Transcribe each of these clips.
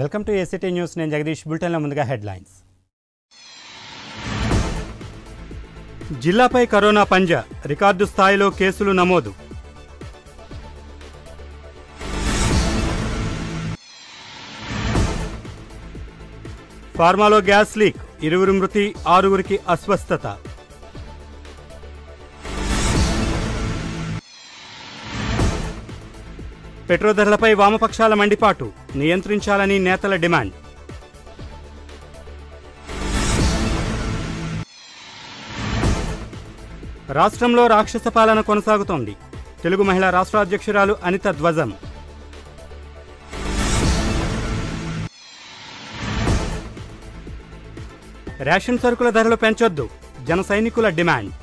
Welcome to ACT news నేను జగదీష్ బులెటిన్లో ముందుగా హెడ్లైన్స్ జిల్లాపై కరోనా పంజ రికార్డు స్థాయిలో కేసులు నమోదు ఫార్మాలో గ్యాస్ లీక్ ఇరువురు మృతి ఆరుగురికి అస్వస్థత పెట్రో ధరలపై వామపక్షాల మండిపాటు నియంత్రించాలని నేతల డిమాండ్ రాష్ట్రంలో రాక్షస పాలన కొనసాగుతోంది తెలుగు మహిళా రాష్ట్ర అధ్యక్షురాలు అనిత ధ్వజం రేషన్ సరుకుల ధరలు పెంచొద్దు జన సైనికుల డిమాండ్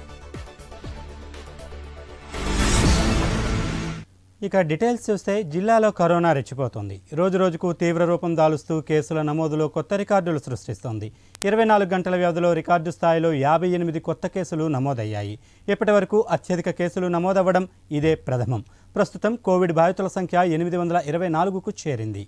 ఇక డీటెయిల్స్ చూస్తే జిల్లాలో కరోనా రెచ్చిపోతోంది రోజు రోజుకు తీవ్ర రూపం దాలుస్తూ కేసుల నమోదులో కొత్త రికార్డులు సృష్టిస్తోంది ఇరవై నాలుగు గంటల వ్యవధిలో రికార్డు స్థాయిలో యాభై ఎనిమిది కొత్త కేసులు నమోదయ్యాయి ఇప్పటి వరకు అత్యధిక కేసులు నమోదవ్వడం ఇదే ప్రథమం ప్రస్తుతం కోవిడ్ బాధితుల సంఖ్య ఎనిమిది వందల ఇరవై నాలుగుకు చేరింది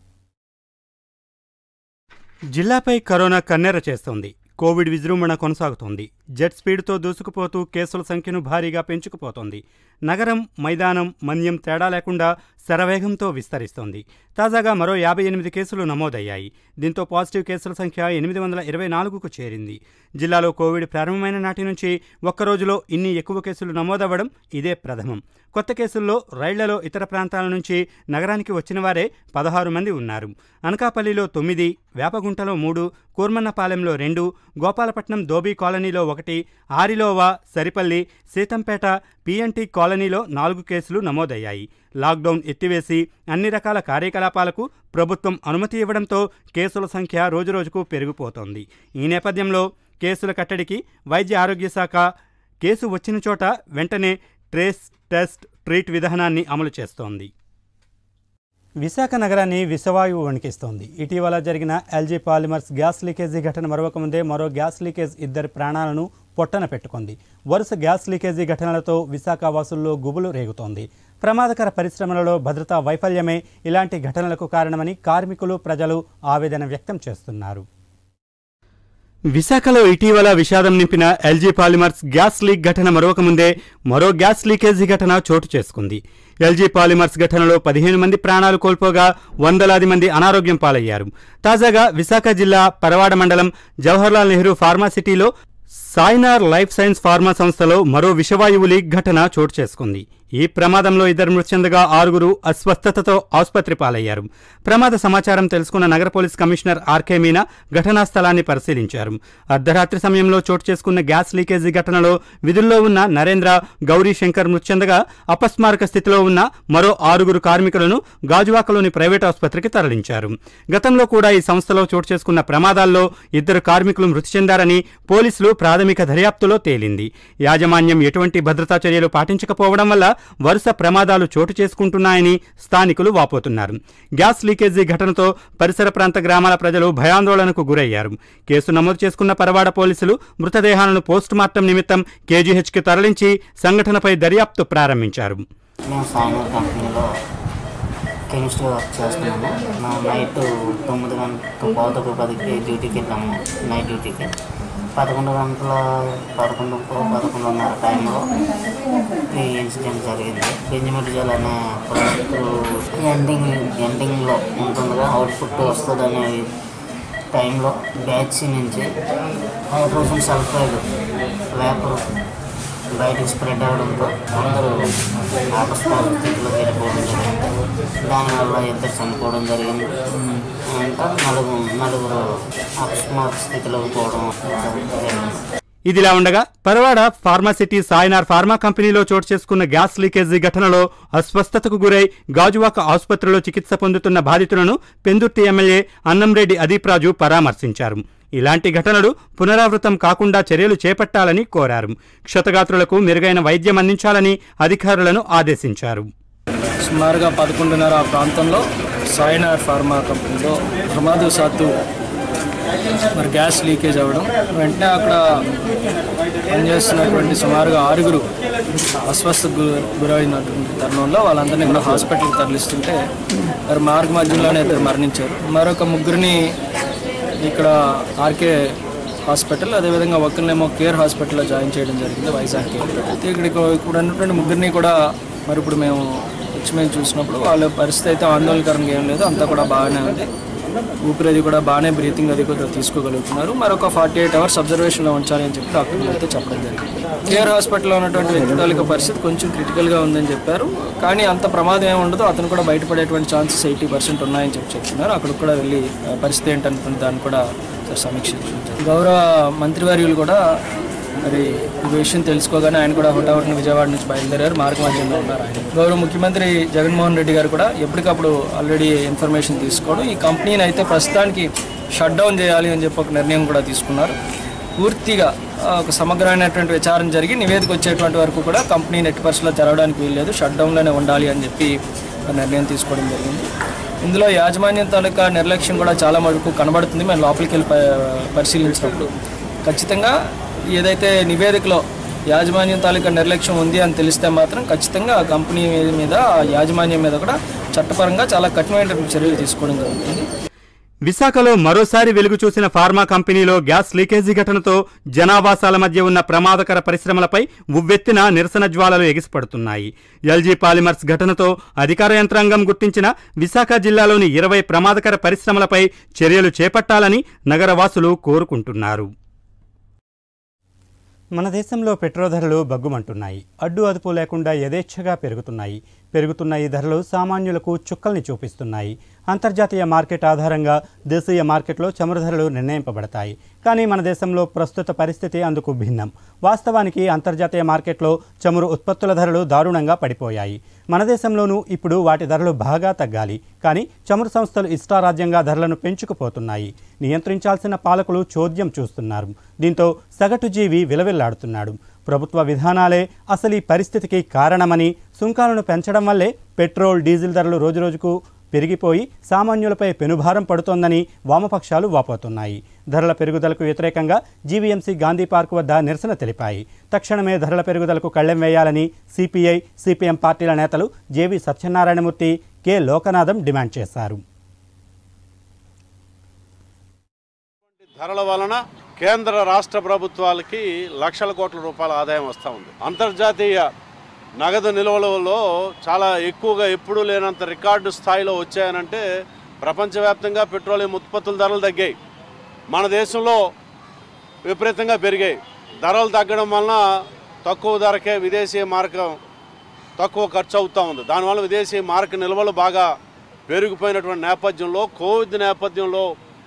జిల్లాపై కరోనా కన్నెర చేస్తోంది కోవిడ్ విజృంభణ కొనసాగుతోంది జెట్ స్పీడ్తో దూసుకుపోతూ కేసుల సంఖ్యను భారీగా పెంచుకుపోతోంది నగరం మైదానం మన్యం తేడా లేకుండా శరవేగంతో విస్తరిస్తోంది తాజాగా మరో యాభై ఎనిమిది కేసులు నమోదయ్యాయి దీంతో పాజిటివ్ కేసుల సంఖ్య ఎనిమిది వందల ఇరవై నాలుగుకు చేరింది జిల్లాలో కోవిడ్ ప్రారంభమైన నాటి నుంచి ఒక్క రోజులో ఇన్ని ఎక్కువ కేసులు నమోదవ్వడం ఇదే ప్రథమం కొత్త కేసుల్లో రైళ్లలో ఇతర ప్రాంతాల నుంచి నగరానికి వచ్చిన వారే పదహారు మంది ఉన్నారు అనకాపల్లిలో తొమ్మిది వేపగుంటలో మూడు కూర్మన్నపాలెంలో రెండు గోపాలపట్నం దోబీ కాలనీలో ఒకటి ఆరిలోవా సరిపల్లి సీతంపేట పిఎన్టీ కాలనీలో నాలుగు కేసులు నమోదయ్యాయి లాక్డౌన్ ఎత్తివేసి అన్ని రకాల కార్యకలాపాలకు ప్రభుత్వం అనుమతి ఇవ్వడంతో కేసుల సంఖ్య రోజురోజుకు పెరిగిపోతోంది ఈ నేపథ్యంలో కేసుల కట్టడికి వైద్య ఆరోగ్య శాఖ కేసు వచ్చిన చోట వెంటనే ట్రేస్ టెస్ట్ ట్రీట్ విధానాన్ని అమలు చేస్తోంది విశాఖ నగరాన్ని విషవాయువు వణికిస్తోంది ఇటీవల జరిగిన ఎల్జీ పాలిమర్స్ గ్యాస్ లీకేజీ ఘటన మరొక ముందే మరో గ్యాస్ లీకేజ్ ఇద్దరి ప్రాణాలను పొట్టన పెట్టుకుంది వరుస గ్యాస్ లీకేజీ ఘటనలతో విశాఖ వాసుల్లో గుబులు రేగుతోంది ప్రమాదకర పరిశ్రమలలో భద్రతా వైఫల్యమే ఇలాంటి ఘటనలకు కారణమని కార్మికులు ప్రజలు ఆవేదన వ్యక్తం చేస్తున్నారు విశాఖలో ఇటీవల విషాదం నింపిన ఎల్జీ పాలిమర్స్ గ్యాస్ లీక్ ఘటన మరొక ముందే మరో గ్యాస్ లీకేజీ ఘటన చోటు చేసుకుంది ఎల్జీ పాలిమర్స్ ఘటనలో పదిహేను మంది ప్రాణాలు కోల్పోగా వందలాది మంది అనారోగ్యం పాలయ్యారు తాజాగా విశాఖ జిల్లా పరవాడ మండలం జవహర్లాల్ నెహ్రూ ఫార్మాసిటీలో సాయినార్ లైఫ్ సైన్స్ ఫార్మా సంస్థలో మరో విషవాయువు లీక్ ఘటన చోటు చేసుకుంది ఈ ప్రమాదంలో ఇద్దరు మృతి చెందగా ఆరుగురు అస్వస్థతతో ఆసుపత్రి పాలయ్యారు ప్రమాద సమాచారం తెలుసుకున్న నగర పోలీస్ కమిషనర్ ఆర్కే మీనా ఘటనా స్థలాన్ని పరిశీలించారు అర్ధరాత్రి సమయంలో చోటు చేసుకున్న గ్యాస్ లీకేజీ ఘటనలో విధుల్లో ఉన్న నరేంద్ర గౌరీ శంకర్ మృతి చెందగా అపస్మారక స్థితిలో ఉన్న మరో ఆరుగురు కార్మికులను గాజువాకలోని ప్రైవేట్ ఆసుపత్రికి తరలించారు గతంలో కూడా ఈ సంస్థలో చోటు చేసుకున్న ప్రమాదాల్లో ఇద్దరు కార్మికులు మృతి చెందారని పోలీసులు ప్రాథమిక దర్యాప్తులో తేలింది యాజమాన్యం ఎటువంటి భద్రతా చర్యలు పాటించకపోవడం వల్ల వరుస ప్రమాదాలు చోటు చేసుకుంటున్నాయని స్థానికులు వాపోతున్నారు గ్యాస్ లీకేజీ ఘటనతో పరిసర ప్రాంత గ్రామాల ప్రజలు భయాందోళనకు గురయ్యారు కేసు నమోదు చేసుకున్న పరవాడ పోలీసులు మృతదేహాలను పోస్టుమార్టం నిమిత్తం కేజీహెచ్కి తరలించి సంఘటనపై దర్యాప్తు ప్రారంభించారు మేము సాయినూర్ కంపెనీలో కెమిస్ట్రీ వర్క్ చేస్తున్నాము మేము నైట్ తొమ్మిది గంటల పావుతకు పదికి డ్యూటీకి వెళ్ళాము నైట్ డ్యూటీకి పదకొండు గంటల పదకొండు పదకొండున్నర టైంలో ఈ ఇన్సిడెంట్ జరిగింది బెంజమిటిజల్ అనే ప్రోడక్ట్ ఎండింగ్ ఎండింగ్లో ఉంటుందిగా అవుట్పుట్ వస్తుందనే టైంలో బ్యాచ్ నుంచి హైడ్రోజన్ సల్ఫైడ్ వేపర్ బయటకు స్ప్రెడ్ అవడంతో అందరూ అపస్మార స్థితిలోకి వెళ్ళిపోవడం జరిగింది దానివల్ల ఇద్దరు చనిపోవడం జరిగింది ఇంకా నలుగురు నలుగురు అపస్మార స్థితిలోకి పోవడం జరిగింది ఇదిలా ఉండగా పరవాడ ఫార్మాసిటీ సాయినార్ ఫార్మా కంపెనీలో చోటు చేసుకున్న గ్యాస్ లీకేజీ ఘటనలో అస్వస్థతకు గురై గాజువాక ఆసుపత్రిలో చికిత్స పొందుతున్న బాధితులను పెందుర్తి ఎమ్మెల్యే అన్నంరెడ్డి అదీప్ రాజు పరామర్శించారు ఇలాంటి ఘటనలు పునరావృతం కాకుండా చర్యలు చేపట్టాలని కోరారు క్షతగాత్రులకు మెరుగైన వైద్యం అందించాలని అధికారులను ఆదేశించారు సుమారుగా పదకొండున్నర ఆ ప్రాంతంలో సాయినార్ ఫార్మా కంపెనీలో ప్రమాదవశాత్తు మరి గ్యాస్ లీకేజ్ అవ్వడం వెంటనే అక్కడ పనిచేస్తున్నటువంటి సుమారుగా ఆరుగురు అస్వస్థకు గు- గురైనటువంటి తరుణంలో వాళ్ళందరినీ కూడా హాస్పిటల్కి తరలిస్తుంటే మరి మార్గ మధ్యలోనే ఇద్దరు మరణించారు మరొక ముగ్గురిని ఇక్కడ ఆర్కే హాస్పిటల్ అదేవిధంగా ఒకరినేమో కేర్ హాస్పిటల్లో జాయిన్ చేయడం జరిగింది వైజాగ్ కేర్ అయితే ఇక్కడికి ఇప్పుడు ఉన్నటువంటి ముగ్గురిని కూడా మరి ఇప్పుడు మేము వచ్చి మేము చూసినప్పుడు వాళ్ళ పరిస్థితి అయితే ఆందోళనకరంగా ఏం లేదు అంతా కూడా బాగానే ఉంది ఊపిరి అది కూడా బాగానే బ్రీతింగ్ అది కూడా తీసుకోగలుగుతున్నారు మరొక ఫార్టీ ఎయిట్ అవర్స్ అబ్జర్వేషన్లో ఉంచాలి అని చెప్పి డాక్టర్లు అయితే చెప్పడం జరిగింది కేర్ హాస్పిటల్లో ఉన్నటువంటి వ్యక్తి తాలూకా పరిస్థితి కొంచెం క్రిటికల్గా ఉందని చెప్పారు కానీ అంత ప్రమాదం ఏమి ఉండదు అతను కూడా బయటపడేటువంటి ఛాన్సెస్ ఎయిటీ పర్సెంట్ ఉన్నాయని చెప్పి చెప్తున్నారు అక్కడికి కూడా వెళ్ళి ఆ, పరిస్థితి ఏంటనుకుని దాన్ని కూడా ఒకసారి సమీక్షించారు గౌరవ మంత్రివర్యులు కూడా మరి ఈ విషయం తెలుసుకోగానే ఆయన కూడా హుటాహుటిన విజయవాడ నుంచి బయలుదేరారు మార్గ మధ్యంలో ఉన్నారు ఆయన గౌరవ ముఖ్యమంత్రి జగన్మోహన్ రెడ్డి గారు కూడా ఎప్పటికప్పుడు ఆల్రెడీ ఇన్ఫర్మేషన్ తీసుకోవడం ఈ కంపెనీని అయితే ప్రస్తుతానికి షట్ డౌన్ చేయాలి అని చెప్పి ఒక నిర్ణయం కూడా తీసుకున్నారు పూర్తిగా ఆ, ఒక సమగ్రమైనటువంటి విచారణ జరిగి నివేదిక వచ్చేటువంటి వరకు కూడా కంపెనీని ఎట్టి పరిస్థితుల్లో తెరవడానికి వీల్లేదు షట్ డౌన్లోనే ఉండాలి అని చెప్పి ఒక నిర్ణయం తీసుకోవడం జరిగింది ఇందులో యాజమాన్యం తాలూకా నిర్లక్ష్యం కూడా చాలా మటుకు కనబడుతుంది మేము లోపలికి వెళ్ళి ప- పరిశీలించినప్పుడు ఖచ్చితంగా ఏదైతే నివేదికలో యాజమాన్యం తాలూకా నిర్లక్ష్యం ఉంది అని తెలిస్తే మాత్రం ఖచ్చితంగా ఆ కంపెనీ మీద ఆ యాజమాన్యం మీద కూడా చట్టపరంగా చాలా కఠినమైనటువంటి చర్యలు తీసుకోవడం జరుగుతుంది విశాఖలో మరోసారి వెలుగు చూసిన ఫార్మా కంపెనీలో గ్యాస్ లీకేజీ ఘటనతో జనావాసాల మధ్య ఉన్న ప్రమాదకర పరిశ్రమలపై ఉవ్వెత్తిన నిరసన జ్వాలలు ఎగిసిపడుతున్నాయి ఎల్జీ పాలిమర్స్ ఘటనతో అధికార యంత్రాంగం గుర్తించిన విశాఖ జిల్లాలోని ఇరవై ప్రమాదకర పరిశ్రమలపై చర్యలు చేపట్టాలని నగరవాసులు కోరుకుంటున్నారు మన దేశంలో పెట్రోల్ ధరలు బగ్గుమంటున్నాయి అడ్డు అదుపు లేకుండా యథేచ్ఛగా పెరుగుతున్నాయి పెరుగుతున్న ఈ ధరలు సామాన్యులకు చుక్కల్ని చూపిస్తున్నాయి అంతర్జాతీయ మార్కెట్ ఆధారంగా దేశీయ మార్కెట్లో చమురు ధరలు నిర్ణయింపబడతాయి కానీ మన దేశంలో ప్రస్తుత పరిస్థితి అందుకు భిన్నం వాస్తవానికి అంతర్జాతీయ మార్కెట్లో చమురు ఉత్పత్తుల ధరలు దారుణంగా పడిపోయాయి మన దేశంలోనూ ఇప్పుడు వాటి ధరలు బాగా తగ్గాలి కానీ చమురు సంస్థలు ఇష్టారాజ్యంగా ధరలను పెంచుకుపోతున్నాయి నియంత్రించాల్సిన పాలకులు చోద్యం చూస్తున్నారు దీంతో సగటు జీవి విలవిల్లాడుతున్నాడు ప్రభుత్వ విధానాలే అసలు ఈ పరిస్థితికి కారణమని సుంకాలను పెంచడం వల్లే పెట్రోల్ డీజిల్ ధరలు రోజురోజుకు పెరిగిపోయి సామాన్యులపై పెనుభారం పడుతోందని వామపక్షాలు వాపోతున్నాయి ధరల పెరుగుదలకు వ్యతిరేకంగా జీవీఎంసీ గాంధీ పార్క్ వద్ద నిరసన తెలిపాయి తక్షణమే ధరల పెరుగుదలకు కళ్లెం వేయాలని సిపిఐ సిపిఎం పార్టీల నేతలు JV Satyanarayanamurthy K Lokanatham demand చేశారు ధరల వలన కేంద్ర రాష్ట్ర ప్రభుత్వాలకి లక్షల కోట్ల రూపాయల ఆదాయం వస్తూ ఉంది అంతర్జాతీయ నగదు నిల్వలలో చాలా ఎక్కువగా ఎప్పుడూ లేనంత రికార్డు స్థాయిలో వచ్చాయనంటే ప్రపంచవ్యాప్తంగా పెట్రోలియం ఉత్పత్తుల ధరలు తగ్గాయి మన దేశంలో విపరీతంగా పెరిగాయి ధరలు తగ్గడం వలన తక్కువ ధరకే విదేశీ మార్గం తక్కువ ఖర్చు అవుతూ ఉంది దానివల్ల విదేశీ మార్క నిల్వలు బాగా పెరిగిపోయినటువంటి నేపథ్యంలో కోవిడ్ నేపథ్యంలో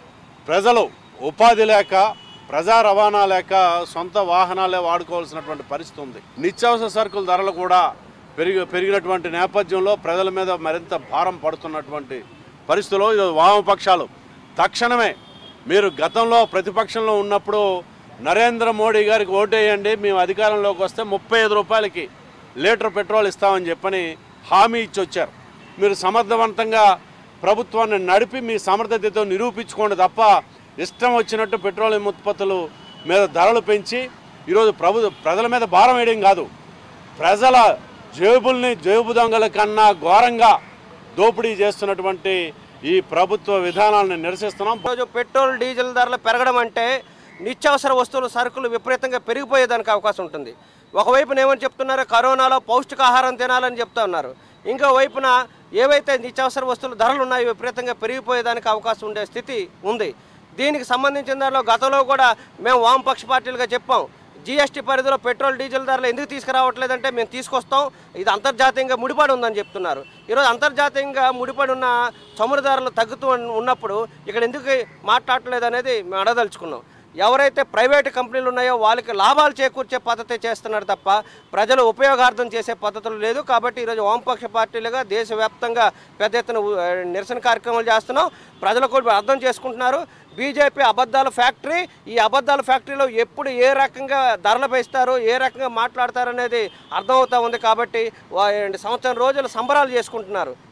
ప్రజలు ఉపాధి లేక ప్రజా రవాణా లేక సొంత వాహనాలే వాడుకోవాల్సినటువంటి పరిస్థితి ఉంది నిత్యావసర సరుకుల ధరలు కూడా పెరిగి పెరిగినటువంటి నేపథ్యంలో ప్రజల మీద మరింత భారం పడుతున్నటువంటి పరిస్థితుల్లో ఈరోజు వామపక్షాలు తక్షణమే మీరు గతంలో ప్రతిపక్షంలో ఉన్నప్పుడు నరేంద్ర మోడీ గారికి ఓటేయండి మేము అధికారంలోకి వస్తే ముప్పై ఐదు రూపాయలకి లీటర్ పెట్రోల్ ఇస్తామని చెప్పని హామీ ఇచ్చి వచ్చారు మీరు సమర్థవంతంగా ప్రభుత్వాన్ని నడిపి మీ సమర్థతతో నిరూపించుకోండి తప్ప ఇష్టం వచ్చినట్టు పెట్రోలియం ఉత్పత్తులు మీద ధరలు పెంచి ఈరోజు ప్రభు ప్రజల మీద భారం వేయడం కాదు ప్రజల జేబుల్ని జేబు దొంగల కన్నా ఘోరంగా దోపిడీ చేస్తున్నటువంటి ఈ ప్రభుత్వ విధానాలను నిరసిస్తున్నాం రోజు పెట్రోల్ డీజిల్ ధరలు పెరగడం అంటే నిత్యావసర వస్తువులు సరుకులు విపరీతంగా పెరిగిపోయేదానికి అవకాశం ఉంటుంది ఒకవైపున ఏమని చెప్తున్నారు కరోనాలో పౌష్టికాహారం తినాలని చెప్తా ఉన్నారు ఇంకో వైపున ఏవైతే నిత్యావసర వస్తువుల ధరలు ఉన్నాయో విపరీతంగా పెరిగిపోయేదానికి అవకాశం ఉండే స్థితి ఉంది దీనికి సంబంధించిన దానిలో గతంలో కూడా మేము వామపక్ష పార్టీలుగా చెప్పాం జీఎస్టీ పరిధిలో పెట్రోల్ డీజిల్ ధరలు ఎందుకు తీసుకురావట్లేదంటే మేము తీసుకొస్తాం ఇది అంతర్జాతీయంగా ముడిపడి ఉందని చెప్తున్నారు ఈరోజు అంతర్జాతీయంగా ముడిపడి ఉన్న చమురు ధరలు తగ్గుతూ ఉన్న- ఉన్నప్పుడు ఇక్కడ ఎందుకు మాట్లాడట్లేదు అనేది మేము అడదలుచుకున్నాం ఎవరైతే ప్రైవేట్ కంపెనీలు ఉన్నాయో వాళ్ళకి లాభాలు చేకూర్చే పద్ధతి చేస్తున్నారు తప్ప ప్రజలు ఉపయోగార్థం చేసే పద్ధతులు లేదు కాబట్టి ఈరోజు వామపక్ష పార్టీలుగా దేశవ్యాప్తంగా పెద్ద ఎత్తున ఉ- నిరసన కార్యక్రమాలు చేస్తున్నాం ప్రజలు కూడా అర్థం చేసుకుంటున్నారు బీజేపీ అబద్ధాల ఫ్యాక్టరీ ఈ అబద్ధాల ఫ్యాక్టరీలో ఎప్పుడు ఏ రకంగా ధరలు పెంచుతారు ఏ రకంగా మాట్లాడతారు అనేది అర్థమవుతా ఉంది కాబట్టి వా- సంవత్సరం రోజులు సంబరాలు చేసుకుంటున్నారు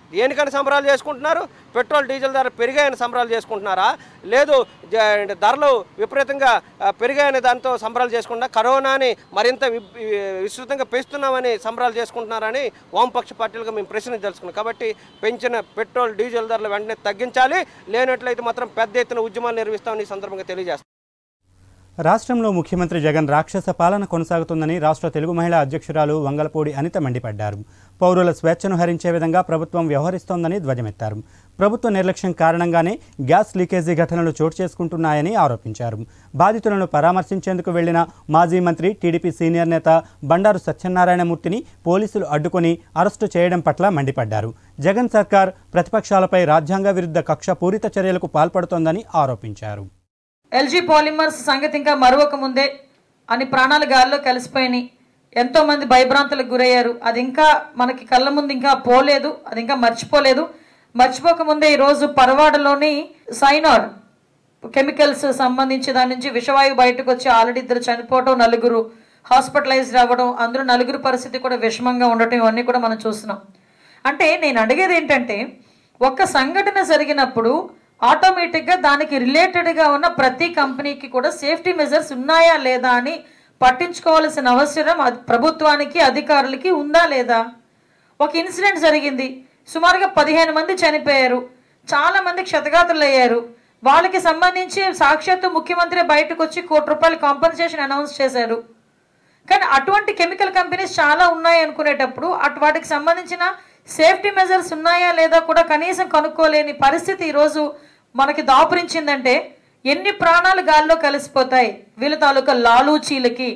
దేనికని సంబరాలు చేసుకుంటున్నారు పెట్రోల్ డీజిల్ ధర పెరిగాయని సంబరాలు చేసుకుంటున్నారా లేదు జ- ధరలు విపరీతంగా ఆ, పెరిగాయని దాంతో సంబరాలు చేసుకుంటున్నా కరోనాని మరింత వి- వి- విస్తృతంగా పెంచుతున్నామని సంబరాలు చేసుకుంటున్నారని వామపక్ష పార్టీలుగా మేము ప్రశ్నించదలుచుకున్నాం కాబట్టి పెంచిన పెట్రోల్ డీజిల్ ధరలు వెంటనే తగ్గించాలి లేనట్లయితే మాత్రం పెద్ద ఎత్తున ఉద్యమాలు నిర్వహిస్తామని ఈ సందర్భంగా తెలియజేస్తాం రాష్ట్రంలో ముఖ్యమంత్రి జగన్ రాక్షస పాలన కొనసాగుతుందని రాష్ట్ర తెలుగు మహిళా అధ్యక్షురాలు వంగలపూడి అనిత మండిపడ్డారు పౌరుల స్వేచ్ఛను హరించే విధంగా ప్రభుత్వం వ్యవహరిస్తోందని ధ్వజమెత్తారు ప్రభుత్వ నిర్లక్ష్యం కారణంగానే గ్యాస్ లీకేజీ ఘటనలు చోటు చేసుకుంటున్నాయని ఆరోపించారు బాధితులను పరామర్శించేందుకు వెళ్లిన మాజీ మంత్రి టీడీపీ సీనియర్ నేత బండారు సత్యనారాయణమూర్తిని పోలీసులు అడ్డుకొని అరెస్టు చేయడం పట్ల మండిపడ్డారు జగన్ సర్కార్ ప్రతిపక్షాలపై రాజ్యాంగ విరుద్ధ కక్షపూరిత చర్యలకు పాల్పడుతోందని ఆరోపించారు ఎల్జీ పాలిమర్స్ సంగతి ఇంకా మరొక ముందే అని ప్రాణాలు గాల్లో కలిసిపోయినాయి ఎంతో మంది భయభ్రాంతులకు గురయ్యారు అది ఇంకా మనకి కళ్ళ ముందు ఇంకా పోలేదు అది ఇంకా మర్చిపోలేదు మర్చిపోక ముందే ఈరోజు పరవాడలోని సైనార్ కెమికల్స్ సంబంధించి దాని నుంచి విషవాయువు బయటకు వచ్చి ఆల్రెడీ ఇద్దరు చనిపోవడం నలుగురు హాస్పిటలైజ్డ్ అవ్వడం అందులో నలుగురు పరిస్థితి కూడా విషమంగా ఉండటం ఇవన్నీ కూడా మనం చూస్తున్నాం అంటే నేను అడిగేది ఏంటంటే ఒక్క సంఘటన జరిగినప్పుడు ఆటోమేటిక్గా దానికి రిలేటెడ్గా ఉన్న ప్రతి కంపెనీకి కూడా సేఫ్టీ మెజర్స్ ఉన్నాయా లేదా అని పట్టించుకోవాల్సిన అవసరం అద్- ప్రభుత్వానికి అధికారులకి ఉందా లేదా ఒక ఇన్సిడెంట్ జరిగింది సుమారుగా పదిహేను మంది చనిపోయారు చాలా మంది క్షతగాతులు అయ్యారు వాళ్ళకి సంబంధించి సాక్షాత్తు ముఖ్యమంత్రి బయటకు వచ్చి కోటి రూపాయల కాంపన్సేషన్ అనౌన్స్ చేశారు కానీ అటువంటి కెమికల్ కంపెనీస్ చాలా ఉన్నాయి అనుకునేటప్పుడు అటు వాటికి సంబంధించిన సేఫ్టీ మెజర్స్ ఉన్నాయా లేదా కూడా కనీసం కనుక్కోలేని పరిస్థితి ఈరోజు మనకి దాపురించిందంటే ఎన్ని ప్రాణాలు గాల్లో కలిసిపోతాయి వీళ్ళ తాలూకా లాలూచీలకి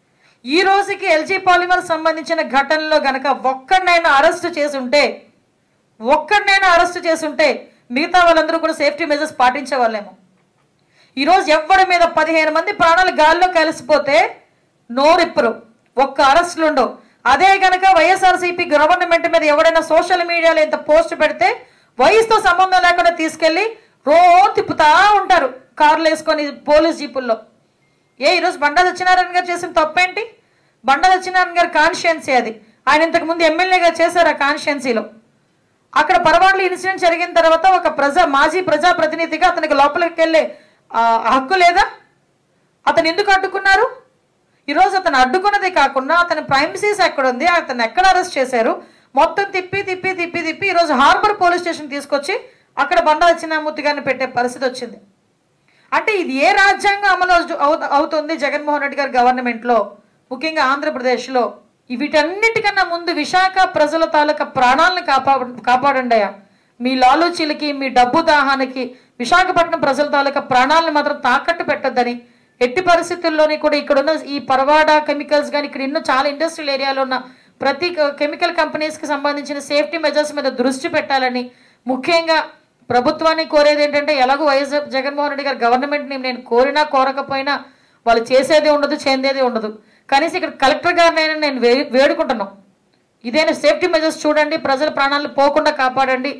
ఈ రోజుకి ఎల్జీ పాలిమర్ సంబంధించిన ఘటనలో గనక ఒక్కడినైనా అరెస్ట్ చేసి ఉంటే ఒక్కడినైనా అరెస్ట్ చేసి ఉంటే మిగతా వాళ్ళందరూ కూడా సేఫ్టీ మెజర్స్ పాటించే వాళ్ళేమో ఈరోజు ఎవ్వడి మీద పదిహేను మంది ప్రాణాలు గాల్లో కలిసిపోతే నోరిప్పరు ఒక్క అరెస్టులు ఉండవు అదే గనక వైఎస్ఆర్సీపీ గవర్నమెంట్ మీద ఎవడైనా సోషల్ మీడియాలో ఇంత పోస్ట్ పెడితే వయసుతో సంబంధం లేకుండా తీసుకెళ్లి రో తిప్పుతా ఉంటారు కార్లు వేసుకొని పోలీస్ జీపుల్లో ఏ ఈరోజు బండా సత్యనారాయణ గారు చేసిన తప్పేంటి బండా సత్యనారాయణ గారి కాన్స్టిట్యున్సీ అది ఆయన ఇంతకు ముందు ఎమ్మెల్యేగా చేశారు ఆ కాన్స్టిట్యున్సీలో అక్కడ పరవాడలో ఇన్సిడెంట్ జరిగిన తర్వాత ఒక ప్రజా మాజీ ప్రజా ప్రతినిధిగా అతనికి లోపలికి వెళ్ళే ఆ, హక్కు లేదా అతను ఎందుకు అడ్డుకున్నారు ఈరోజు అతను అడ్డుకున్నదే కాకుండా అతని ప్రైమసీస్ ఎక్కడ ఉంది అతను ఎక్కడ అరెస్ట్ చేశారు మొత్తం తిప్పి తిప్పి తిప్పి తిప్పి ఈరోజు హార్బర్ పోలీస్ స్టేషన్ తీసుకొచ్చి అక్కడ బండా దక్షిణామూర్తి గారిని పెట్టే పరిస్థితి వచ్చింది అంటే ఇది ఏ రాజ్యాంగం అమలు అవు- అవు- అవుతుంది జగన్మోహన్ రెడ్డి గారి గవర్నమెంట్లో ముఖ్యంగా ఆంధ్రప్రదేశ్లో ఈ వీటన్నిటికన్నా ముందు విశాఖ ప్రజల తాలూకా ప్రాణాలను కాపా కాపాడండి అయ్యా మీ లాలూచీలకి మీ డబ్బు దాహానికి విశాఖపట్నం ప్రజల తాలూకా ప్రాణాలను మాత్రం తాకట్టు పెట్టొద్దని ఎట్టి పరిస్థితుల్లోని కూడా ఇక్కడున్న ఈ పరవాడ కెమికల్స్ కానీ ఇక్కడ ఎన్నో చాలా ఇండస్ట్రియల్ ఏరియాలో ఉన్న ప్రతి కెమికల్ కంపెనీస్కి సంబంధించిన సేఫ్టీ మెజర్స్ మీద దృష్టి పెట్టాలని ముఖ్యంగా ప్రభుత్వాన్ని కోరేది ఏంటంటే ఎలాగో వైఎస్ జగన్మోహన్ రెడ్డి గారి గవర్నమెంట్ని నేను కోరినా కోరకపోయినా వాళ్ళు చేసేది ఉండదు చెందేది ఉండదు కనీసం ఇక్కడ కలెక్టర్ గారినైనా నేను వే వేడుకుంటున్నాను ఇదైనా సేఫ్టీ మెజర్స్ చూడండి ప్రజల ప్రాణాలు పోకుండా కాపాడండి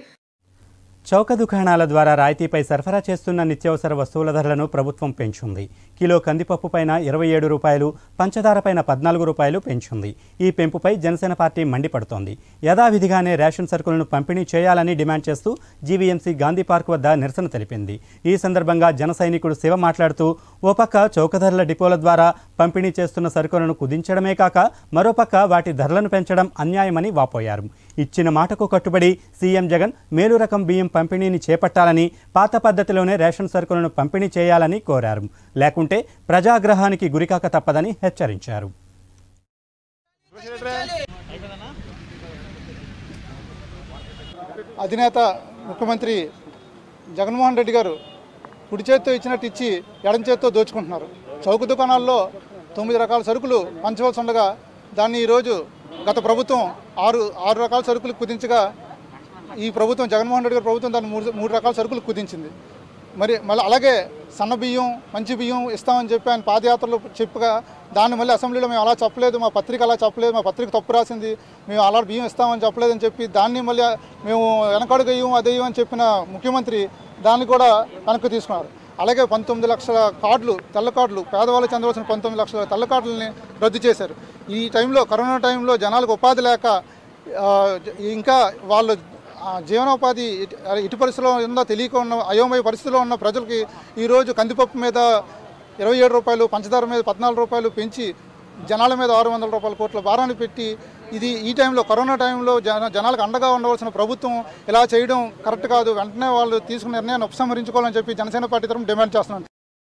చౌక దుకాణాల ద్వారా రాయితీపై సరఫరా చేస్తున్న నిత్యావసర వస్తువుల ధరలను ప్రభుత్వం పెంచుంది కిలో కందిపప్పు పైన ఇరవై ఏడు రూపాయలు పంచదార పైన పద్నాలుగు రూపాయలు పెంచుంది ఈ పెంపుపై జనసేన పార్టీ మండిపడుతోంది యథావిధిగానే రేషన్ సరుకులను పంపిణీ చేయాలని డిమాండ్ చేస్తూ జీవీఎంసీ గాంధీ పార్క్ వద్ద నిరసన తెలిపింది ఈ సందర్భంగా జన సైనికుడు శివ మాట్లాడుతూ ఓ పక్క చౌక ధరల డిపోల ద్వారా పంపిణీ చేస్తున్న సరుకులను కుదించడమే కాక మరోపక్క వాటి ధరలను పెంచడం అన్యాయమని వాపోయారు ఇచ్చిన మాటకు కట్టుబడి సీఎం జగన్ మేలు రకం బియ్యం పంపిణీని చేపట్టాలని పాత పద్ధతిలోనే రేషన్ సరుకులను పంపిణీ చేయాలని కోరారు లేకుంటే ప్రజాగ్రహానికి గురికాక తప్పదని హెచ్చరించారు అధినేత ముఖ్యమంత్రి జగన్మోహన్ రెడ్డి గారు కుడి చేత్తో ఇచ్చినట్టు ఇచ్చి ఎడం చేత్తో దోచుకుంటున్నారు చౌక దుకాణాల్లో తొమ్మిది రకాల సరుకులు పంచవలసి ఉండగా దాన్ని ఈరోజు గత ప్రభుత్వం ఆరు ఆరు రకాల సరుకులు కుదించగా ఈ ప్రభుత్వం జగన్మోహన్ రెడ్డి గారి ప్రభుత్వం దాన్ని మూడు మూడు రకాల సరుకులు కుదించింది మరి మళ్ళీ అలాగే సన్న బియ్యం మంచి బియ్యం ఇస్తామని చెప్పి ఆయన పాదయాత్రలో చెప్పగా దాన్ని మళ్ళీ అసెంబ్లీలో మేము అలా చెప్పలేదు మా పత్రిక అలా చెప్పలేదు మా పత్రిక తప్పు రాసింది మేము అలా బియ్యం ఇస్తామని చెప్పలేదని చెప్పి దాన్ని మళ్ళీ మేము వెనకడుగు అయ్యం అదేయం అని చెప్పిన ముఖ్యమంత్రి దాన్ని కూడా వెనక్కి తీసుకున్నారు అలాగే పంతొమ్మిది లక్షల కార్డులు తెల్ల కార్డులు పేదవాళ్ళకి చెందవలసిన పంతొమ్మిది లక్షల తెల్ల కార్డులని రద్దు చేశారు ఈ టైంలో కరోనా టైంలో జనాలకు ఉపాధి లేక ఆ, ఇంకా వాళ్ళు ఆ, జీవనోపాధి ఇటు- ఇటు పరిస్థితిలో ఉందో తెలియక ఉన్న అయోమయ పరిస్థితిలో ఉన్న ప్రజలకి ఈరోజు కందిపప్పు మీద ఇరవై ఏడు రూపాయలు పంచదార మీద పద్నాలుగు రూపాయలు పెంచి జనాల మీద ఆరు వందల రూపాయల కోట్ల భారాన్ని పెట్టి ఇది ఈ టైంలో కరోనా టైంలో జన జనాలకు అండగా ఉండవలసిన ప్రభుత్వం ఇలా చేయడం కరెక్ట్ కాదు వెంటనే వాళ్ళు తీసుకున్న నిర్ణయాన్ని ఉపసంహరించుకోవాలని చెప్పి జనసేన పార్టీ తరఫున డిమాండ్ చేస్తున్నాను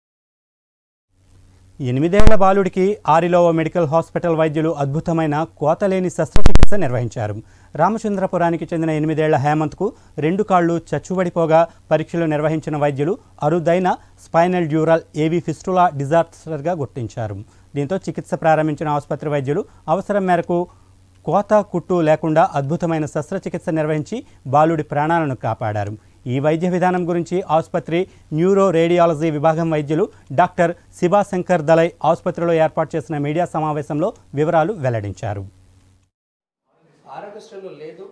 ఎనిమిదేళ్ల బాలుడికి ఆరిలోవ మెడికల్ హాస్పిటల్ వైద్యులు అద్భుతమైన కోతలేని శస్త్రచికిత్స నిర్వహించారు రామచంద్రపురానికి చెందిన ఎనిమిదేళ్ల హేమంత్కు రెండు కాళ్లు చచ్చుబడిపోగా పరీక్షలు నిర్వహించిన వైద్యులు అరుదైన స్పైనల్ డ్యూరల్ ఏవి ఫిస్టులా డిజాస్టర్గా గుర్తించారు దీంతో చికిత్స ప్రారంభించిన ఆసుపత్రి వైద్యులు అవసరం మేరకు కోత కుట్టు లేకుండా అద్భుతమైన శస్త్రచికిత్స నిర్వహించి బాలుడి ప్రాణాలను కాపాడారు ఈ వైద్య విధానం గురించి ఆసుపత్రి న్యూరో రేడియాలజీ విభాగం వైద్యులు డాక్టర్ శివాశంకర్ దలై ఆసుపత్రిలో ఏర్పాటు చేసిన మీడియా సమావేశంలో వివరాలు వెల్లడించారు ఆరోగ్యశ్రీలో లేదు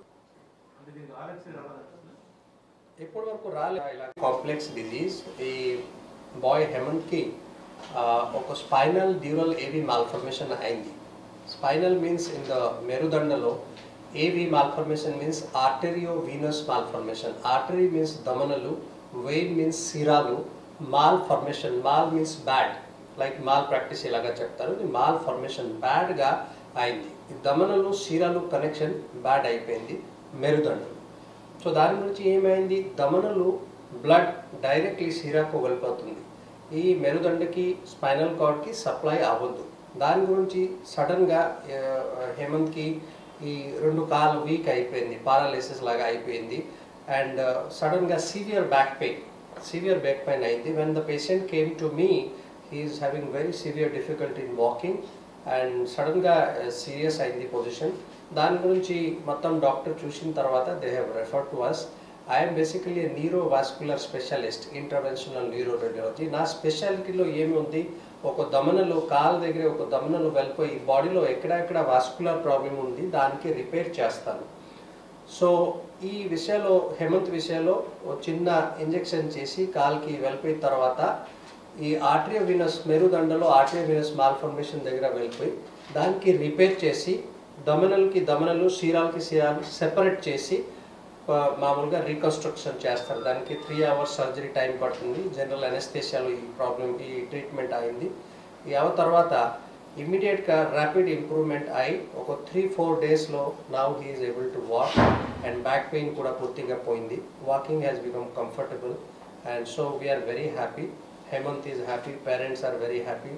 ఇప్పటి వరకు రాలేదు ఇలా కాంప్లెక్స్ డిజీజ్ ఈ బాయ్ హేమంత్కి ఆ, ఒక స్పైనల్ డ్యూరల్ ఏవి మాల్ఫర్మేషన్ అయింది స్పైనల్ మీన్స్ ఇన్ ద మెరుదండలో AV malformation means arterio venous malformation artery means దమనలు వెయిన్ మీన్స్ సిరాలు malformation mal means bad like malpractice ఇలాగా చెప్తారు ఇది మాల్ ఫర్మేషన్ బ్యాడ్గా అయింది ఈ దమనలు సిరాలు కనెక్షన్ బ్యాడ్ అయిపోయింది మెరుదండలు సో దాని గురించి ఏమైంది దమనలు బ్లడ్ డైరెక్ట్లీ సిరాకు వెళ్ళిపోతుంది ఈ మెరుదండకి స్పైనల్ కార్డ్కి సప్లై అవ్వద్దు దాని గురించి సడన్గా హేమంత్కి ఈ రెండు కాలు వీక్ అయిపోయింది పారాలిసిస్ లాగా అయిపోయింది అండ్ సడన్గా severe back pain severe back pain అయింది when the patient came to me he's having very severe difficulty in walking and సడన్గా సీరియస్ అయింది పొజిషన్ దాని గురించి మొత్తం డాక్టర్ చూసిన తర్వాత they have refer to us I'm basically neuro vascular specialist interventional neuro radiology నా స్పెషాలిటీలో ఏమి ఉంది ఒక దమనలు కాలు దగ్గర ఒక దమనలు వెళ్ళిపోయి బాడీలో ఎక్కడెక్కడ వాస్కులర్ ప్రాబ్లం ఉంది దానికి రిపేర్ చేస్తాను సో ఈ విషయంలో హేమంత్ విషయంలో ఒక చిన్న ఇంజెక్షన్ చేసి కాల్కి వెళ్ళిపోయిన తర్వాత ఈ ఆర్ట్రియో వినస్ మెరుదండలో ఆర్ట్రియో వినస్ మాల్ఫర్మేషన్ దగ్గర వెళ్ళిపోయి దానికి రిపేర్ చేసి దమనలకి దమనలు శీరాలకి శీరాలు సెపరేట్ చేసి ఆ, మామూలుగా రీకన్స్ట్రక్షన్ చేస్తారు దానికి త్రీ అవర్స్ సర్జరీ టైం పడుతుంది జనరల్ అనెస్థేషియాలో ఈ ప్రాబ్లం ఈ ట్రీట్మెంట్ అయింది ఈ అవ తర్వాత ఇమ్మీడియట్గా ర్యాపిడ్ ఇంప్రూవ్మెంట్ అయి ఒక త్రీ ఫోర్ డేస్లో now he's able to walk and back pain కూడా పూర్తిగా పోయింది walking has become comfortable and so we're very happy Hemant is happy parents are very happy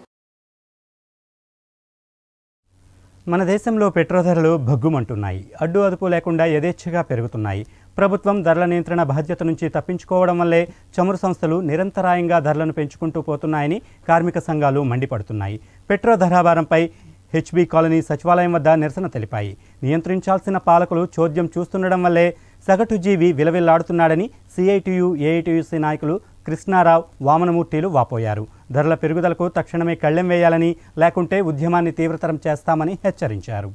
మన దేశంలో పెట్రో ధరలు భగ్గుమంటున్నాయి అడ్డు అదుపు లేకుండా యథేచ్ఛగా పెరుగుతున్నాయి ప్రభుత్వం ధరల నియంత్రణ బాధ్యత నుంచి తప్పించుకోవడం వల్లే చమురు సంస్థలు నిరంతరాయంగా ధరలను పెంచుకుంటూ పోతున్నాయని కార్మిక సంఘాలు మండిపడుతున్నాయి పెట్రో ధరాభారంపై హెచ్బీ కాలనీ సచివాలయం వద్ద నిరసన తెలిపాయి నియంత్రించాల్సిన పాలకులు చోద్యం చూస్తుండడం వల్లే సగటు జీవి విలవిల్లాడుతున్నాడని సిఐటియు ఏఐటియుసి నాయకులు కృష్ణారావు వామనమూర్తిలు వాపోయారు ధరల పెరుగుదలకు తక్షణమే కళ్ళెం వేయాలని లేకుంటే ఉద్యమాన్ని తీవ్రతరం చేస్తామని హెచ్చరించారు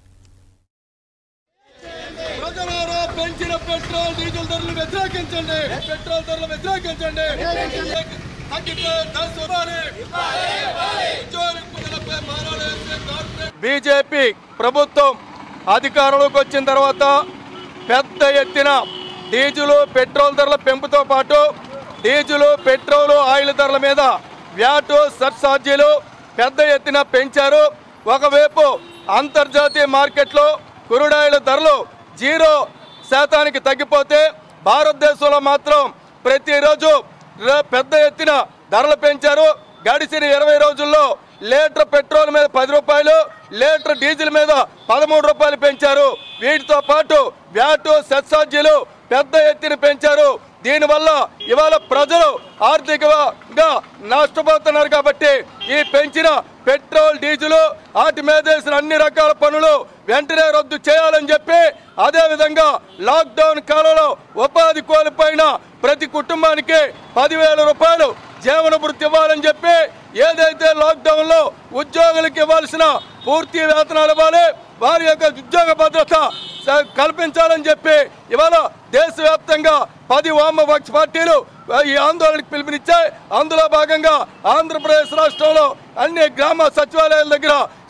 ప్రజలారా పెంచిన పెట్రోల్ డీజిల్ ధరలు వ్యతిరేకించండి పెట్రోల్ ధరలు వ్యతిరేకించండి తగ్గితే ధర చూడాలి. ఉద్యోగుల పనులపై మారాలి అంటే కార్పొరేట్ బీజేపీ ప్రభుత్వం అధికారంలోకి వచ్చిన తర్వాత పెద్ద ఎత్తున డీజిల్ పెట్రోల్ ధరల పెంపుతో పాటు డీజిల్ పెట్రోల్ ఆయిల్ ధరల మీద వ్యాటు సర్ఛార్జీలు పెద్ద ఎత్తున పెంచారు ఒకవైపు అంతర్జాతీయ మార్కెట్లో కురుడాయిల ధరలు జీరో శాతానికి తగ్గిపోతే భారతదేశంలో మాత్రం ప్రతిరోజు ర- పెద్ద ఎత్తున ధరలు పెంచారు గడిచిన ఇరవై రోజుల్లో లీటర్ పెట్రోల్ మీద పది రూపాయలు లీటర్ డీజిల్ మీద పదమూడు రూపాయలు పెంచారు వీటితో పాటు వ్యాటు సెస్సార్జీలు పెద్ద ఎత్తున పెంచారు దీనివల్ల ఇవాళ ప్రజలు ఆర్థికంగా నష్టపోతున్నారు కాబట్టి ఈ పెంచిన పెట్రోల్ డీజిల్ వాటి మీద వేసిన అన్ని రకాల పనులు వెంటనే రద్దు చేయాలని చెప్పి అదే విధంగా లాక్డౌన్ కాలంలో ఉపాధి కోల్పోయిన ప్రతి కుటుంబానికి పదివేల రూపాయలు జీవన వృత్తి ఇవ్వాలని చెప్పి ఏదైతే లాక్డౌన్ లో ఉద్యోగులకు ఇవ్వాల్సిన పూర్తి వేతనాలు ఇవ్వాలి వారి యొక్క ఉద్యోగ భద్రత స- కల్పించాలని చెప్పి ఇవాళ దేశవ్యాప్తంగా పది వామపక్ష పార్టీలు ఆ, ఈ ఆందోళనకు పిలుపునిచ్చాయి అందులో భాగంగా ఆంధ్రప్రదేశ్ రాష్ట్రంలో అన్ని గ్రామ సచివాలయాల దగ్గర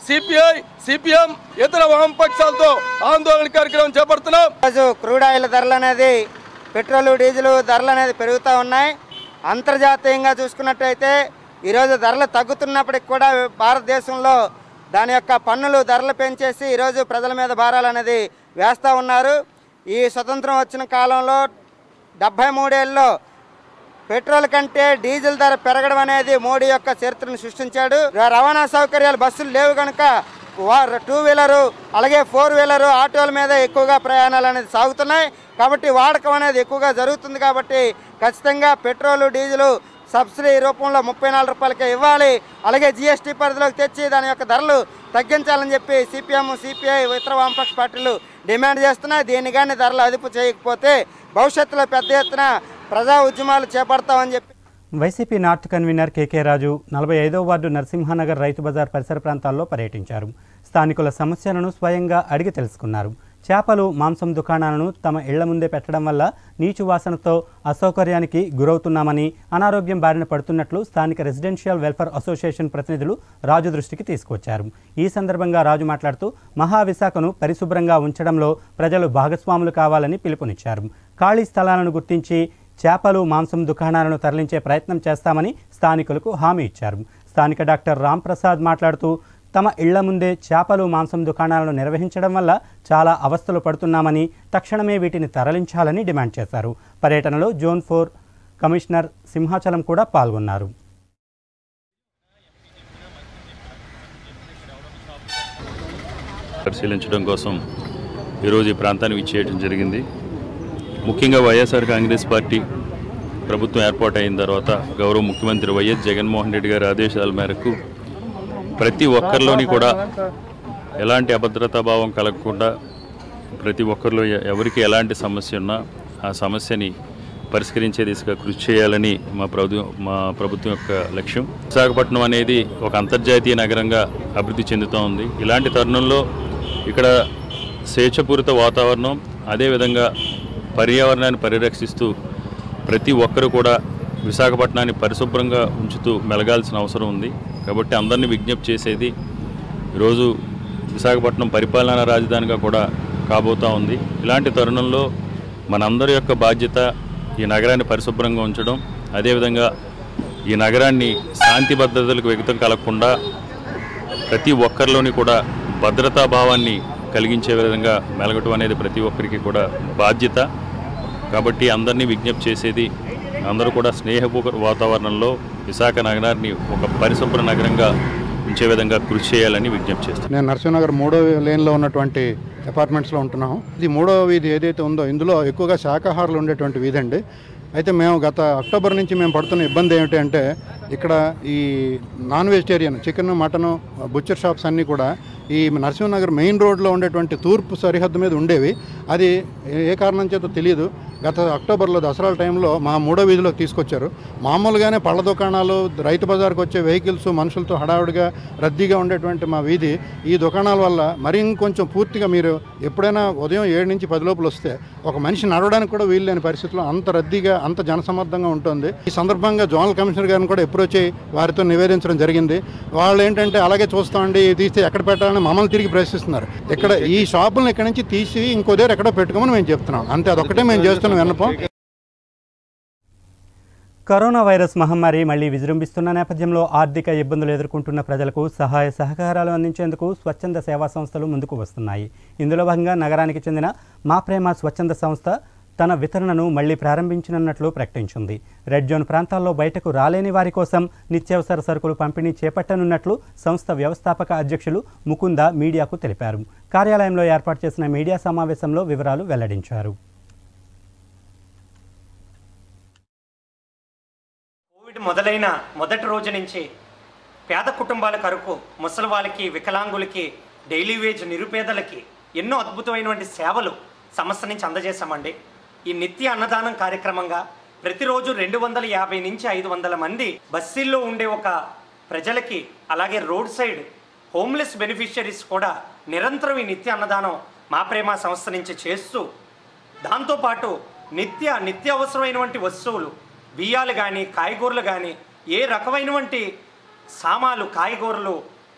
సిపిఐ సిపిఎం ఇతర వామపక్షాలతో ఆందోళన కార్యక్రమం చేపడుతున్నాం ఈరోజు క్రూడ్ ఆయిల్ ధరలు అనేది పెట్రోల్ డీజిల్ ధరలు అనేది పెరుగుతూ ఉన్నాయి అంతర్జాతీయంగా చూసుకున్నట్టయితే ఈరోజు ధరలు తగ్గుతున్నప్పటికి కూడా భారతదేశంలో దాని యొక్క పన్నులు ధరలు పెంచేసి ఈరోజు ప్రజల మీద భారాలు అనేది వేస్తూ ఉన్నారు ఈ స్వతంత్రం వచ్చిన కాలంలో డెబ్భై మూడేళ్ళలో పెట్రోల్ కంటే డీజిల్ ధర పెరగడం అనేది మోడీ యొక్క చరిత్రను సృష్టించాడు రవాణా సౌకర్యాలు బస్సులు లేవు కనుక వా- టూ వీలరు అలాగే ఫోర్ వీలరు ఆటోల మీద ఎక్కువగా ప్రయాణాలు అనేది సాగుతున్నాయి కాబట్టి వాడకం అనేది ఎక్కువగా జరుగుతుంది కాబట్టి ఖచ్చితంగా పెట్రోలు డీజిలు సబ్సిడీ రూపంలో ముప్పై నాలుగు రూపాయలకే ఇవ్వాలి అలాగే జిఎస్టీ పరిధిలోకి తెచ్చి దాని యొక్క ధరలు తగ్గించాలని చెప్పి సిపిఎం సిపిఐ ఇతర వామపక్ష పార్టీలు డిమాండ్ చేస్తున్నాయి దీన్ని కానీ ధరలు అదుపు చేయకపోతే భవిష్యత్తులో పెద్ద ఎత్తున ప్రజా ఉద్యమాలు చేపడతామని చెప్పి YCP north convenor KK Raju నలభై ఐదో వార్డు నరసింహానగర్ రైతు బజార్ పరిసర ప్రాంతాల్లో పర్యటించారు స్థానికుల సమస్యలను స్వయంగా అడిగి తెలుసుకున్నారు చేపలు మాంసం దుకాణాలను తమ ఇళ్ల ముందే పెట్టడం వల్ల నీచు వాసనతో అసౌకర్యానికి గురవుతున్నామని అనారోగ్యం బారిన పడుతున్నట్లు స్థానిక రెసిడెన్షియల్ వెల్ఫేర్ అసోసియేషన్ ప్రతినిధులు రాజు దృష్టికి తీసుకొచ్చారు ఈ సందర్భంగా రాజు మాట్లాడుతూ మహావిశాఖను పరిశుభ్రంగా ఉంచడంలో ప్రజలు భాగస్వాములు కావాలని పిలుపునిచ్చారు ఖాళీ స్థలాలను గుర్తించి చేపలు మాంసం దుకాణాలను తరలించే ప్రయత్నం చేస్తామని స్థానికులకు హామీ ఇచ్చారు స్థానిక డాక్టర్ రామ్ ప్రసాద్ మాట్లాడుతూ తమ ఇళ్ల ముందే చేపలు మాంసం దుకాణాలను నిర్వహించడం వల్ల చాలా అవస్థలు పడుతున్నామని తక్షణమే వీటిని తరలించాలని డిమాండ్ చేశారు పర్యటనలో జోన్ ఫోర్ కమిషనర్ సింహాచలం కూడా పాల్గొన్నారు పరిశీలించడం కోసం ఈరోజు ఈ ప్రాంతానికి విచ్చేయడం జరిగింది ముఖ్యంగా వైఎస్ఆర్ కాంగ్రెస్ పార్టీ ప్రభుత్వం ఏర్పాటు అయిన తర్వాత గౌరవ ముఖ్యమంత్రి వైఎస్ జగన్మోహన్ రెడ్డి గారి ఆదేశాల మేరకు ప్రతి ఒక్కరిలోని కూడా ఎలాంటి అభద్రతా భావం కలగకుండా ప్రతి ఒక్కరిలో ఎ- ఎవరికి ఎలాంటి సమస్య ఉన్నా ఆ సమస్యని పరిష్కరించే దిశగా కృషి చేయాలని మా ప్రభు మా ప్రభుత్వం యొక్క లక్ష్యం విశాఖపట్నం అనేది ఒక అంతర్జాతీయ నగరంగా అభివృద్ధి చెందుతూ ఉంది ఇలాంటి తరుణంలో ఇక్కడ స్వేచ్ఛపూరిత వాతావరణం అదేవిధంగా పర్యావరణాన్ని పరిరక్షిస్తూ ప్రతి ఒక్కరు కూడా విశాఖపట్నాన్ని పరిశుభ్రంగా ఉంచుతూ మెలగాల్సిన అవసరం ఉంది కాబట్టి అందరినీ విజ్ఞప్తి చేసేది ఈరోజు విశాఖపట్నం పరిపాలనా రాజధానిగా కూడా కాబోతూ ఉంది ఇలాంటి తరుణంలో మనందరి యొక్క బాధ్యత ఈ నగరాన్ని పరిశుభ్రంగా ఉంచడం అదేవిధంగా ఈ నగరాన్ని శాంతి భద్రతలకు వ్యక్తం కలగకుండా ప్రతి ఒక్కరిలోని కూడా భద్రతా భావాన్ని కలిగించే విధంగా మెలగటం అనేది ప్రతి ఒక్కరికి కూడా బాధ్యత కాబట్టి అందరినీ విజ్ఞప్తి చేసేది అందరూ కూడా స్నేహపూర్వక వాతావరణంలో విశాఖ నగరాన్ని ఒక పరిశుభ్ర నగరంగా ఉంచే విధంగా కృషి చేయాలని విజ్ఞప్తి చేస్తాను నేను నరసింహనగర్ మూడో లేన్లో ఉన్నటువంటి అపార్ట్మెంట్స్లో ఉంటున్నాం ఇది మూడో వీధి ఏదైతే ఉందో ఇందులో ఎక్కువగా శాకాహారులు ఉండేటువంటి వీధి అండి అయితే మేము గత అక్టోబర్ నుంచి మేము పడుతున్న ఇబ్బంది ఏమిటి అంటే ఇక్కడ ఈ non vegetarian chicken mutton butcher shops అన్నీ కూడా ఈ నరసింహనగర్ మెయిన్ రోడ్లో ఉండేటువంటి తూర్పు సరిహద్దు మీద ఉండేవి అది ఏ- ఏ కారణం చేత తెలియదు గత అక్టోబర్లో దసరాల టైంలో మా మూడో వీధిలోకి తీసుకొచ్చారు మామూలుగానే పళ్ళ దుకాణాలు రైతు బజార్కి వచ్చే వెహికల్స్ మనుషులతో హడావుడిగా రద్దీగా ఉండేటువంటి మా వీధి ఈ దుకాణాల వల్ల మరి ఇంకొంచెం పూర్తిగా మీరు ఎప్పుడైనా ఉదయం ఏడు నుంచి పది లోపల వస్తే ఒక మనిషి నడవడానికి కూడా వీలు లేని పరిస్థితిలో అంత రద్దీగా అంత జనసమ్మర్దంగా ఉంటుంది ఈ సందర్భంగా జోనల్ కమిషనర్ గారిని కూడా అప్రోచ్ అయ్యి వారితో నివేదించడం జరిగింది వాళ్ళు ఏంటంటే అలాగే చూస్తామండి ఇది తీస్తే ఎక్కడ పెట్టాలని మమ్మల్ని తిరిగి ప్రశ్నిస్తున్నారు ఇక్కడ ఈ షాపులను ఇక్కడ నుంచి తీసి ఇంకో దగ్గర ఎక్కడో పెట్టుకోమని మేము చెప్తున్నాం అంతే అదొక్కటే మేము చేస్తున్న విన్నపం కరోనా వైరస్ మహమ్మారి మళ్లీ విజృంభిస్తున్న నేపథ్యంలో ఆర్థిక ఇబ్బందులు ఎదుర్కొంటున్న ప్రజలకు సహాయ సహకారాలు అందించేందుకు స్వచ్ఛంద సేవా సంస్థలు ముందుకు వస్తున్నాయి ఇందులో భాగంగా నగరానికి చెందిన మా ప్రేమ స్వచ్ఛంద సంస్థ తన వితరణను మళ్లీ ప్రారంభించనున్నట్లు ప్రకటించింది రెడ్ జోన్ ప్రాంతాల్లో బయటకు రాలేని వారి కోసం నిత్యావసర సరుకులు పంపిణీ చేపట్టనున్నట్లు సంస్థ వ్యవస్థాపక అధ్యక్షులు ముకుంద మీడియాకు తెలిపారు కార్యాలయంలో ఏర్పాటు చేసిన మీడియా సమావేశంలో వివరాలు వెల్లడించారు కోవిడ్ మొదలైన మొదటి రోజు నుంచి పేద కుటుంబాల కరకు ముసలి వాళ్ళకి వికలాంగులకి డైలీ వేజ్ నిరుపేదలకి ఎన్నో అద్భుతమైనటువంటి సేవలు సంస్థ నుంచి అందజేశామండి ఈ నిత్య అన్నదానం కార్యక్రమంగా ప్రతిరోజు రెండు వందల యాభై నుంచి ఐదు వందల మంది బస్సీల్లో ఉండే ఒక ప్రజలకి అలాగే రోడ్ సైడ్ హోమ్లెస్ బెనిఫిషరీస్ కూడా నిరంతరం ఈ నిత్య అన్నదానం మా ప్రేమ సంస్థ నుంచి చేస్తూ దాంతోపాటు నిత్య నిత్యావసరమైనటువంటి వస్తువులు బియ్యాలు కానీ కాయగూరలు కానీ ఏ రకమైనటువంటి సామాలు కాయగూరలు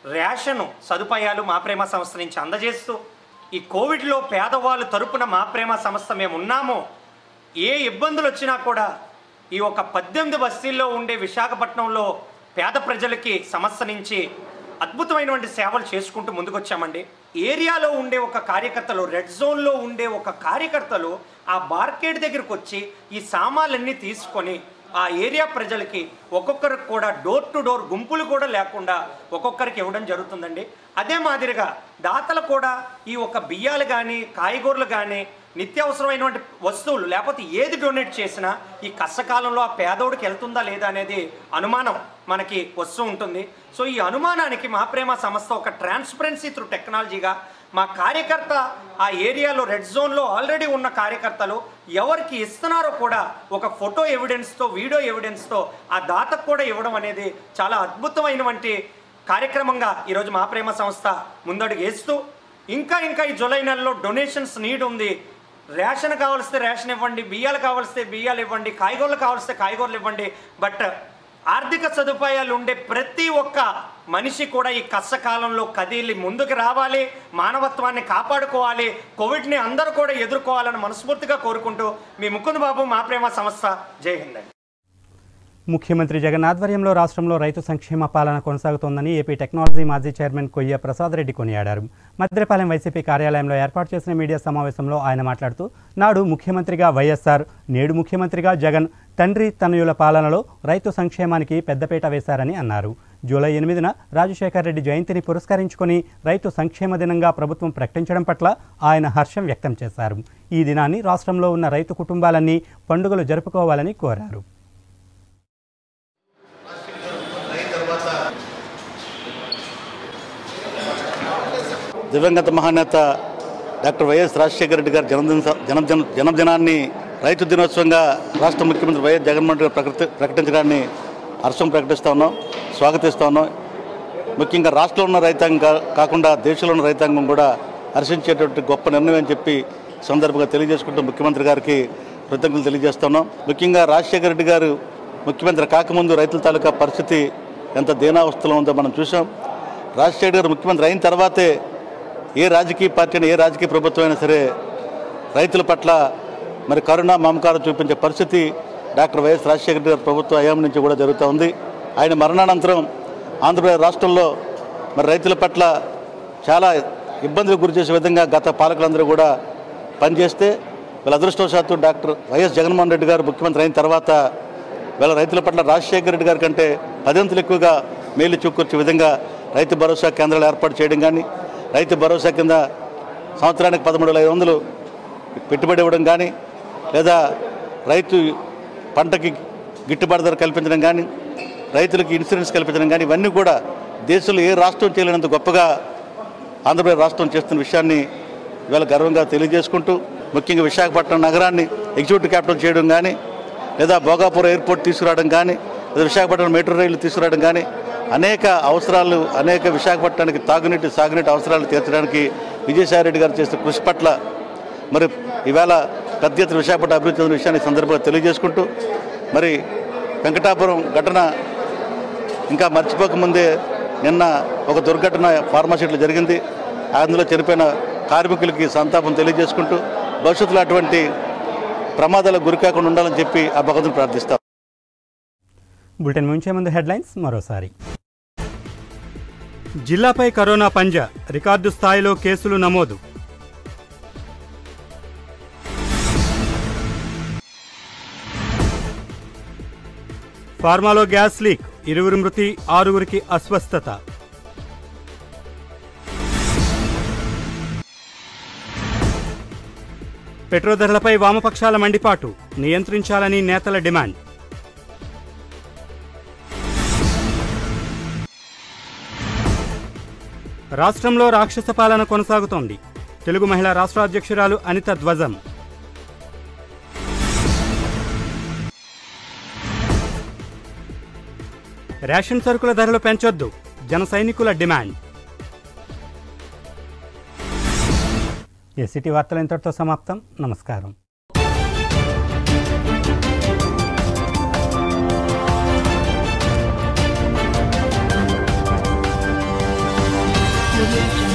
రేషన్ సదుపాయాలు మా ప్రేమ సంస్థ నుంచి అందజేస్తూ ఈ కోవిడ్లో పేదవాళ్ళు తరపున మా ప్రేమ సంస్థ మేము ఉన్నామో ఏ ఇబ్బందులు వచ్చినా కూడా ఈ ఒక పద్దెనిమిది బస్తీల్లో ఉండే విశాఖపట్నంలో పేద ప్రజలకి సమస్య నుంచి అద్భుతమైనటువంటి సేవలు చేసుకుంటూ ముందుకొచ్చామండి ఏరియాలో ఉండే ఒక కార్యకర్తలు రెడ్ జోన్లో ఉండే ఒక కార్యకర్తలు ఆ మార్కెట్ దగ్గరకు వచ్చి ఈ సామాన్లన్నీ తీసుకొని ఆ ఏరియా ప్రజలకి ఒక్కొక్కరికి కూడా డోర్ టు డోర్ గుంపులు కూడా లేకుండా ఒక్కొక్కరికి ఇవ్వడం జరుగుతుందండి అదే మాదిరిగా దాతలు కూడా ఈ ఒక బియ్యాలు కానీ కాయగూరలు కానీ నిత్యావసరమైనటువంటి వస్తువులు లేకపోతే ఏది డొనేట్ చేసినా ఈ కష్టకాలంలో ఆ పేదోడికి వెళ్తుందా లేదా అనేది అనుమానం మనకి వస్తూ ఉంటుంది సో ఈ అనుమానానికి మా ప్రేమ సంస్థ ఒక ట్రాన్స్పరెన్సీ త్రూ టెక్నాలజీగా మా కార్యకర్త ఆ ఏరియాలో రెడ్ జోన్లో ఆల్రెడీ ఉన్న కార్యకర్తలు ఎవరికి ఇస్తున్నారో కూడా ఒక ఫోటో ఎవిడెన్స్తో వీడియో ఎవిడెన్స్తో ఆ దాతకు కూడా ఇవ్వడం అనేది చాలా అద్భుతమైనటువంటి కార్యక్రమంగా ఈరోజు మా ప్రేమ సంస్థ ముందడుగు వేస్తూ ఇంకా ఇంకా ఈ జూలై నెలలో డొనేషన్స్ నీడ్ ఉంది రేషన్ కావలిస్తే రేషన్ ఇవ్వండి బియ్యాలు కావలిస్తే బియ్యాలు ఇవ్వండి కాయగూరలు కావలిస్తే కాయగూరలు ఇవ్వండి బట్ ఆర్థిక సదుపాయాలు ఉండే ప్రతి ఒక్క మనిషి కూడా ఈ కష్టకాలంలో కదిలి ముందుకు రావాలి మానవత్వాన్ని కాపాడుకోవాలి కోవిడ్ని అందరూ కూడా ఎదుర్కోవాలని మనస్ఫూర్తిగా కోరుకుంటూ మీ ముకుంద్ బాబు మా ప్రేమ సంస్థ జై హింద్ అండి ముఖ్యమంత్రి జగన్ ఆధ్వర్యంలో రాష్ట్రంలో రైతు సంక్షేమ పాలన కొనసాగుతోందని ఏపీ టెక్నాలజీ మాజీ చైర్మన్ కొయ్య ప్రసాద్ రెడ్డి కొనియాడారు మద్రపాలెం వైసీపీ కార్యాలయంలో ఏర్పాటు చేసిన మీడియా సమావేశంలో ఆయన మాట్లాడుతూ నాడు ముఖ్యమంత్రిగా వైఎస్ఆర్ నేడు ముఖ్యమంత్రిగా జగన్ తండ్రి తనయుల పాలనలో రైతు సంక్షేమానికి పెద్దపీట వేశారని అన్నారు జూలై ఎనిమిదిన రాజశేఖర్ రెడ్డి జయంతిని పురస్కరించుకొని రైతు సంక్షేమ దినంగా ప్రభుత్వం ప్రకటించడం పట్ల ఆయన హర్షం వ్యక్తం చేశారు ఈ దినాన్ని రాష్ట్రంలో ఉన్న రైతు కుటుంబాలన్నీ పండుగలు జరుపుకోవాలని కోరారు దివంగత మహానేత డాక్టర్ వైఎస్ రాజశేఖర రెడ్డి గారి జన్మదిన జన్మదిన జన్మదినాన్ని రైతు దినోత్సవంగా రాష్ట్ర ముఖ్యమంత్రి వైఎస్ జగన్మోహన్ రెడ్డి గారు ప్రకటి ప్రకటించడాన్ని హర్షం ప్రకటిస్తూ ఉన్నాం స్వాగతిస్తూ ఉన్నాం ముఖ్యంగా రాష్ట్రంలో ఉన్న రైతాంగం కా- కాకుండా దేశంలో ఉన్న రైతాంగం కూడా హర్షించేటువంటి గొప్ప నిర్ణయం అని చెప్పి సందర్భంగా తెలియజేసుకుంటూ ముఖ్యమంత్రి గారికి కృతజ్ఞతలు తెలియజేస్తున్నాం ముఖ్యంగా రాజశేఖర రెడ్డి గారు ముఖ్యమంత్రి కాకముందు రైతుల తాలూకా పరిస్థితి ఎంత దీనావస్థలో ఉందో మనం చూసాం రాజశేఖర గారు ముఖ్యమంత్రి అయిన తర్వాతే ఏ రాజకీయ పార్టీ అయినా ఏ రాజకీయ ప్రభుత్వం అయినా సరే రైతుల పట్ల మరి కరుణ మమకారం చూపించే పరిస్థితి డాక్టర్ వైఎస్ రాజశేఖర రెడ్డి గారి ప్రభుత్వ హయాం నుంచి కూడా జరుగుతూ ఉంది ఆయన మరణానంతరం ఆంధ్రప్రదేశ్ రాష్ట్రంలో మరి రైతుల పట్ల చాలా ఇబ్బందులకు గురి చేసే విధంగా గత పాలకులందరూ కూడా పనిచేస్తే వీళ్ళ అదృష్టవశాత్తు డాక్టర్ వైఎస్ జగన్మోహన్ రెడ్డి గారు ముఖ్యమంత్రి అయిన తర్వాత వీళ్ళ రైతుల పట్ల రాజశేఖర రెడ్డి గారి కంటే పదింతలు ఎక్కువగా మేలు చూకూర్చే విధంగా రైతు భరోసా కేంద్రాలు ఏర్పాటు చేయడం కానీ రైతు భరోసా కింద సంవత్సరానికి పదమూడు వేల ఐదు వందలు పెట్టుబడి ఇవ్వడం కానీ లేదా రైతు పంటకి గిట్టుబాటు ధర కల్పించడం కానీ రైతులకి ఇన్సూరెన్స్ కల్పించడం కానీ ఇవన్నీ కూడా దేశంలో ఏ రాష్ట్రం చేయలేనంత గొప్పగా ఆంధ్రప్రదేశ్ రాష్ట్రం చేస్తున్న విషయాన్ని ఇవాళ గర్వంగా తెలియజేసుకుంటూ ముఖ్యంగా విశాఖపట్నం నగరాన్ని ఎగ్జిక్యూటివ్ క్యాపిటల్ చేయడం కానీ లేదా భోగాపురం ఎయిర్పోర్ట్ తీసుకురావడం కానీ లేదా విశాఖపట్నం మెట్రో రైలు తీసుకురావడం కానీ అనేక అవసరాలు అనేక విశాఖపట్నానికి తాగునీటి సాగునీటి అవసరాలు తీర్చడానికి విజయసాయిరెడ్డి గారు చేసిన కృషి పట్ల మరి ఈవేళ పెద్ద ఎత్తున విశాఖపట్నం అభివృద్ధి చెందిన విషయాన్ని ఈ సందర్భంగా తెలియజేసుకుంటూ మరి వెంకటాపురం ఘటన ఇంకా మర్చిపోకముందే నిన్న ఒక దుర్ఘటన ఫార్మాసిటీలో జరిగింది అందులో చనిపోయిన కార్మికులకి సంతాపం తెలియజేసుకుంటూ భవిష్యత్తులో అటువంటి ప్రమాదాలకు గురికాకుండా ఉండాలని చెప్పి ఆ భగవంతుని ప్రార్థిస్తాం బులెటిన్ ముంచే ముందు హెడ్లైన్స్ మరోసారి జిల్లాపై కరోనా పంజా రికార్డు స్థాయిలో కేసులు నమోదు ఫార్మాలో గ్యాస్ లీక్ ఇరువురు మృతి ఆరుగురికి అస్వస్థత పెట్రోల్ ధరలపై వామపక్షాల మండిపాటు నియంత్రించాలని నేతల డిమాండ్ రాష్ట్రంలో రాక్షస పాలన కొనసాగుతోంది తెలుగు మహిళా రాష్ట్ర అధ్యక్షురాలు అనిత ధ్వజం రేషన్ సరుకుల ధరలు పెంచొద్దు జన సైనికుల డిమాండ్ ఎసిటీ వార్తలు ఇంతటితో సమాప్తం నమస్కారం audio jungle.